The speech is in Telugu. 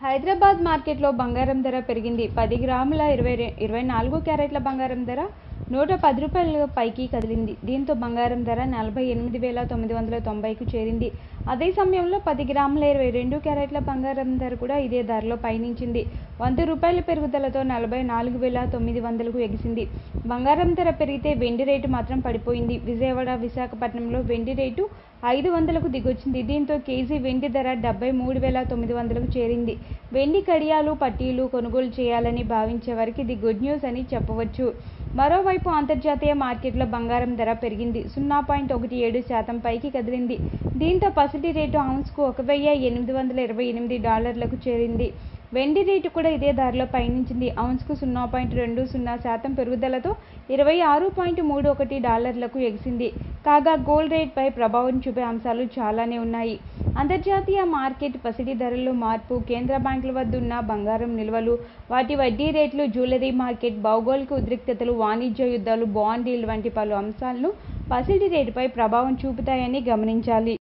హైదరాబాద్ మార్కెట్లో బంగారం ధర పెరిగింది పది గ్రాముల ఇరవై రె ఇరవై నాలుగు క్యారెట్ల బంగారం ధర నూట పది రూపాయల పైకి కదిలింది దీంతో బంగారం ధర నలభై ఎనిమిది వేల తొమ్మిది వందల తొంభైకు చేరింది అదే సమయంలో పది గ్రాముల ఇరవై రెండు క్యారెట్ల బంగారం ధర కూడా ఇదే ధరలో పయనించింది వంద రూపాయల పెరుగుదలతో నలభై నాలుగు వేల తొమ్మిది వందలకు ఎగిసింది బంగారం ధర పెరిగితే వెండి రేటు మాత్రం పడిపోయింది విజయవాడ విశాఖపట్నంలో వెండి రేటు ఐదు వందలకు దిగొచ్చింది దీంతో కేజీ వెండి ధర డెబ్బై మూడు వేల తొమ్మిది వందలకు చేరింది వెండి కడియాలు పట్టీలు కొనుగోలు చేయాలని భావించే వారికి ఇది గుడ్ న్యూస్ అని చెప్పవచ్చు మరోవైపు అంతర్జాతీయ మార్కెట్లో బంగారం ధర పెరిగింది సున్నా పాయింట్ ఒకటి ఏడు శాతం పైకి కదిలింది దీంతో పసిడి రేటు ఔన్స్కు ఒక వెయ్యి ఎనిమిది వందల ఇరవై ఎనిమిది డాలర్లకు చేరింది వెండి రేటు కూడా ఇదే ధరలో పయనించింది ఔన్స్కు సున్నా పాయింట్ రెండు సున్నా శాతం పెరుగుదలతో ఇరవై ఆరు పాయింట్ మూడు ఒకటి డాలర్లకు ఎగిసింది కాగా గోల్డ్ రేట్పై ప్రభావం చూపే అంశాలు చాలానే ఉన్నాయి అంతర్జాతీయ మార్కెట్ పసిడి ధరల్లో మార్పు కేంద్ర బ్యాంకుల వద్ద ఉన్న బంగారం నిల్వలు వాటి వడ్డీ రేట్లు జ్యువెలరీ మార్కెట్ భౌగోళిక ఉద్రిక్తతలు వాణిజ్య యుద్ధాలు బాండ్ డీల్ వంటి పలు అంశాలను పసిడి రేటుపై ప్రభావం చూపుతాయని గమనించాలి